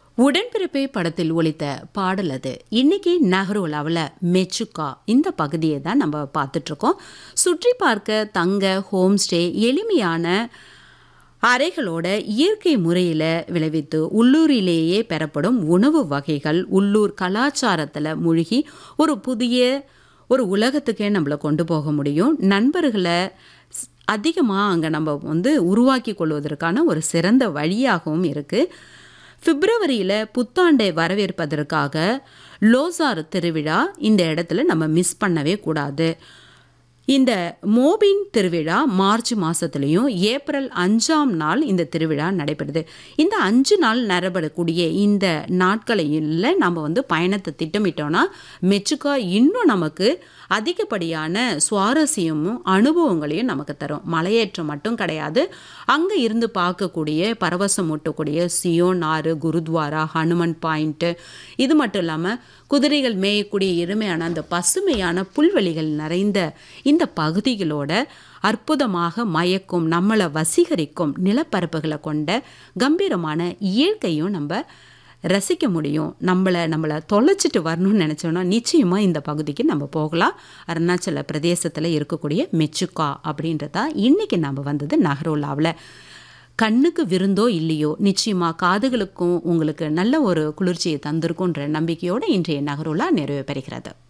உடன்பிறப்பே படத்தில் ஒலித்த பாடல் அது இன்னைக்கு நகரோலாவில் மெச்சுக்கா இந்த பகுதியை தான் நம்ம பார்த்துட்ருக்கோம் சுற்றி பார்க்க தங்க ஹோம் ஸ்டே எளிமையான அறைகளோட இயற்கை முறையில் விளைவித்து உள்ளூரிலேயே பெறப்படும் உணவு வகைகள் உள்ளூர் கலாச்சாரத்தில் மூழ்கி ஒரு புதிய ஒரு உலகத்துக்கே நம்மளை கொண்டு போக முடியும் நண்பர்களை அதிகமாக அங்கே நம்ம வந்து உருவாக்கி கொள்வதற்கான ஒரு சிறந்த வழியாகவும் இருக்குது பிப்ரவரியில் புத்தாண்டை வரவேற்பதற்காக லோசார் திருவிழா இந்த இடத்துல நம்ம மிஸ் பண்ணவே கூடாது இந்த மோபின் திருவிழா மார்ச் மாதத்துலேயும் ஏப்ரல் அஞ்சாம் நாள் இந்த திருவிழா நடைபெறுது இந்த அஞ்சு நாள் நடைபெறக்கூடிய இந்த நாட்களையில் நம்ம வந்து பயணத்தை திட்டமிட்டோன்னா மெச்சுக்கா இன்னும் நமக்கு அதிகப்படியான சுவாரஸ்யமும் அனுபவங்களையும் நமக்கு தரும் மலையேற்றம் மட்டும் கிடையாது அங்கே இருந்து பார்க்கக்கூடிய பரவசம் ஊட்டக்கூடிய சியோன் ஆறு குருத்வாரா ஹனுமன் பாயிண்ட்டு இது மட்டும் இல்லாமல் குதிரைகள் மேயக்கூடிய எருமையான அந்த பசுமையான புல்வெளிகள் நிறைந்த இந்த பகுதிகளோட அற்புதமாக மயக்கும் நம்மளை வசீகரிக்கும் நிலப்பரப்புகளை கொண்ட கம்பீரமான இயற்கையும் நம்ம ரசிக்க முடியும் நம்மளை நம்மளை தொலைச்சிட்டு வரணும்னு நினச்சோன்னா நிச்சயமாக இந்த பகுதிக்கு நம்ம போகலாம் அருணாச்சல பிரதேசத்தில் இருக்கக்கூடிய மெச்சுக்கா அப்படின்றதா இன்றைக்கி நம்ம வந்தது நகரோலாவில் கண்ணுக்கு விருந்தோ இல்லையோ நிச்சயமாக காதுகளுக்கும் உங்களுக்கு நல்ல ஒரு குளிர்ச்சியை தந்திருக்குன்ற நம்பிக்கையோடு இன்றைய நகரோலா நிறைவு பெறுகிறது